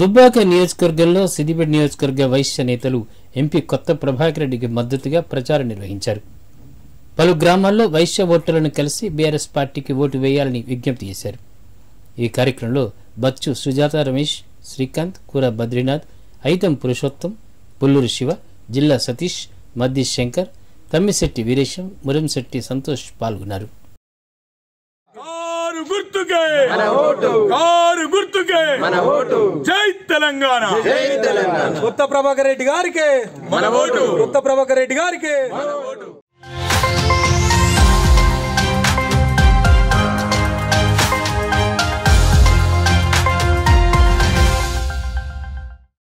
దుబ్బాక నియోజకవర్గంలో సిద్దిపేట నియోజకవర్గ వైశ్య నేతలు ఎంపీ కొత్త ప్రభాకర్ రెడ్డికి మద్దతుగా ప్రచారం నిర్వహించారు పలు గ్రామాల్లో వైశ్య ఓటర్లను కలిసి బీఆర్ఎస్ పార్టీకి ఓటు వేయాలని విజ్ఞప్తి చేశారు ఈ కార్యక్రమంలో బచ్చు సుజాత రమేష్ శ్రీకాంత్ కూర బద్రీనాథ్ ఐతం పురుషోత్తం పుల్లూరు శివ జిల్లా సతీష్ మద్ది శంకర్ తమ్మిశెట్టి వీరేశం మురంశెట్టి సంతోష్ పాల్గొన్నారు కారు గుర్తుకే మన ఓటు కారు గుర్తుకే మన ఓటు జై తెలంగాణ జై తెలంగాణ కొత్త ప్రభాకర్ రెడ్డి గారికి మన ఓటు కొత్త ప్రభాకర్ రెడ్డి గారికి మన ఓటు